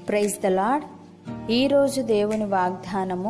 praise the lord ఈరోజు దేవుని వాగ్దానము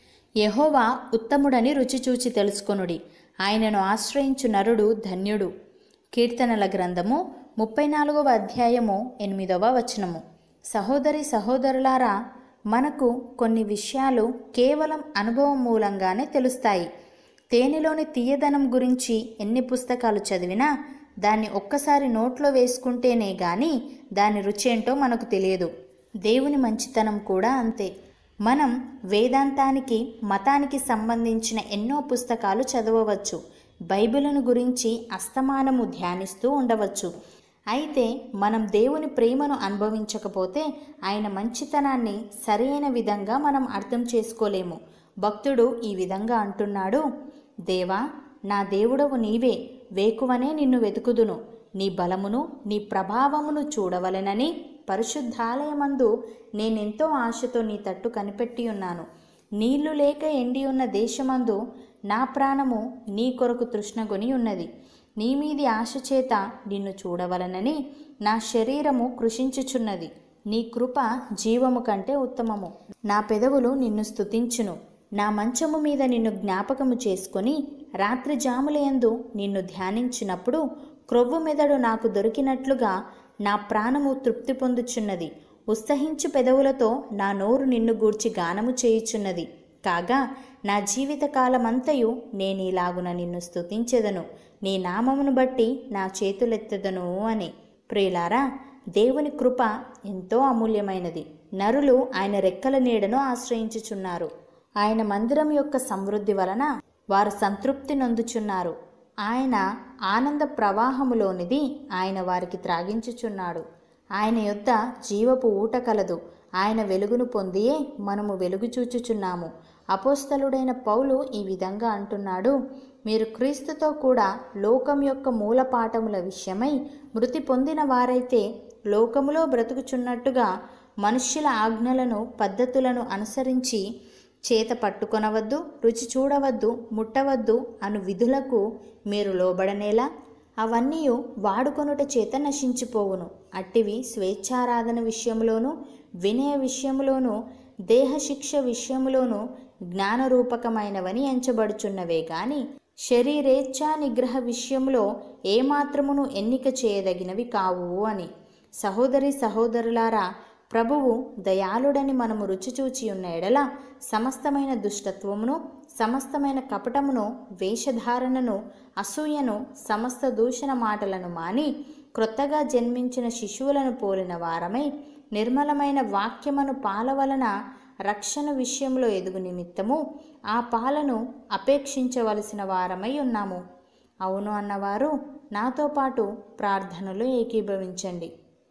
యెహోవా ఉత్తముడని రుచి చూచి తెలుసుకొనుడి ఆయనను ఆశ్రయించు నరుడు ధన్యుడు కీర్తనల గ్రంథము ముప్పై నాలుగవ అధ్యాయము ఎనిమిదవ వచనము సహోదరి సహోదరులారా మనకు కొన్ని విషయాలు కేవలం అనుభవం మూలంగానే తెలుస్తాయి తేనెలోని తీయదనం గురించి ఎన్ని పుస్తకాలు చదివినా దాన్ని ఒక్కసారి నోట్లో వేసుకుంటేనే గాని దాని రుచేంటో మనకు తెలియదు దేవుని మంచితనం కూడా అంతే మనం వేదాంతానికి మతానికి సంబంధించిన ఎన్నో పుస్తకాలు చదవవచ్చు బైబిలును గురించి అస్తమానము ధ్యానిస్తూ ఉండవచ్చు అయితే మనం దేవుని ప్రేమను అనుభవించకపోతే ఆయన మంచితనాన్ని సరైన విధంగా మనం అర్థం చేసుకోలేము భక్తుడు ఈ విధంగా అంటున్నాడు దేవా నా దేవుడవు నీవే వేకువనే నిన్ను వెతుకుదును నీ బలమును నీ ప్రభావమును చూడవలెనని పరిశుద్ధాలయమందు నేనెంతో ఆశతో నీ తట్టు కనిపెట్టి ఉన్నాను నీళ్లు లేక ఎండి ఉన్న దేశమందు నా ప్రాణము నీ కొరకు తృష్ణగొని ఉన్నది నీ మీది ఆశ చేత నిన్ను చూడవలనని నా శరీరము కృషించుచున్నది నీ కృప జీవము కంటే ఉత్తమము నా పెదవులు నిన్ను స్తుతించును నా మంచము మీద నిన్ను జ్ఞాపకము చేసుకొని రాత్రి జాములయందు నిన్ను ధ్యానించినప్పుడు క్రొవ్వు మెదడు నాకు దొరికినట్లుగా నా ప్రాణము తృప్తి పొందుచున్నది ఉత్సహించు పెదవులతో నా నోరు నిన్ను గూర్చి గానము చేయుచున్నది కాగా నా జీవితకాలమంతయు నేనీలాగున నిన్ను స్తుతించెదను నీ నామమును బట్టి నా చేతులెత్తెదను అని ప్రియులారా దేవుని కృప ఎంతో అమూల్యమైనది నరులు ఆయన రెక్కల నీడను ఆశ్రయించుచున్నారు ఆయన మందిరం యొక్క సమృద్ధి వలన వారు సంతృప్తి నొందుచున్నారు ఆయన ఆనంద ప్రవాహములోనిది ఆయన వారికి త్రాగించుచున్నాడు ఆయన యొద్ద జీవపు ఊట కలదు ఆయన వెలుగును పొందియే మనము వెలుగు చూచుచున్నాము అపోస్తలుడైన పౌలు ఈ విధంగా అంటున్నాడు మీరు క్రీస్తుతో కూడా లోకం యొక్క మూలపాఠముల విషయమై మృతి పొందిన వారైతే లోకములో బ్రతుకుచున్నట్టుగా మనుష్యుల ఆజ్ఞలను పద్ధతులను అనుసరించి చేత పట్టుకొనవద్దు రుచి చూడవద్దు ముట్టవద్దు అను విధులకు మీరు లోబడనేలా అవన్నీ వాడుకొనుట చేత నశించిపోవును అట్టివి స్వేచ్ఛారాధన విషయంలోనూ వినయ విషయంలోనూ దేహశిక్ష విషయంలోనూ జ్ఞానరూపకమైనవని ఎంచబడుచున్నవే గాని శరీరేచ్ఛా నిగ్రహ విషయంలో ఏమాత్రమును ఎన్నిక చేయదగినవి కావు అని సహోదరి సహోదరులారా ప్రభువు దయాళుడని మనము రుచి చూచి ఉన్న ఎడల సమస్తమైన దుష్టత్వమును సమస్తమైన కపటమును వేషధారణను అసూయను సమస్త దూషణ మాటలను మాని క్రొత్తగా జన్మించిన శిశువులను పోలిన వారమై నిర్మలమైన వాక్యమును పాల వలన రక్షణ విషయంలో ఎదుగు నిమిత్తము ఆ పాలను అపేక్షించవలసిన వారమై ఉన్నాము అవును అన్నవారు నాతో పాటు ప్రార్థనలో ఏకీభవించండి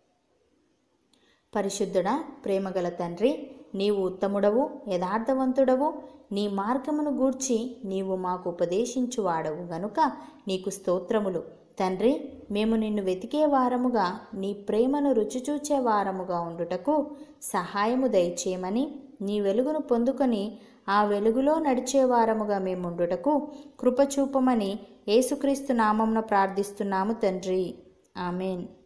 పరిశుద్ధుడా ప్రేమగల తండ్రి నీవు ఉత్తముడవు యథార్థవంతుడవు నీ మార్గమును గూర్చి నీవు మాకు ఉపదేశించువాడవు గనుక నీకు స్తోత్రములు తండ్రి మేము నిన్ను వెతికే వారముగా నీ ప్రేమను రుచిచూచే వారముగా ఉండుటకు సహాయము దయచేయమని నీ వెలుగును పొందుకొని ఆ వెలుగులో నడిచే వారముగా మేముండుటకు కృపచూపమని యేసుక్రీస్తు నామంన ప్రార్థిస్తున్నాము తండ్రి ఆమెన్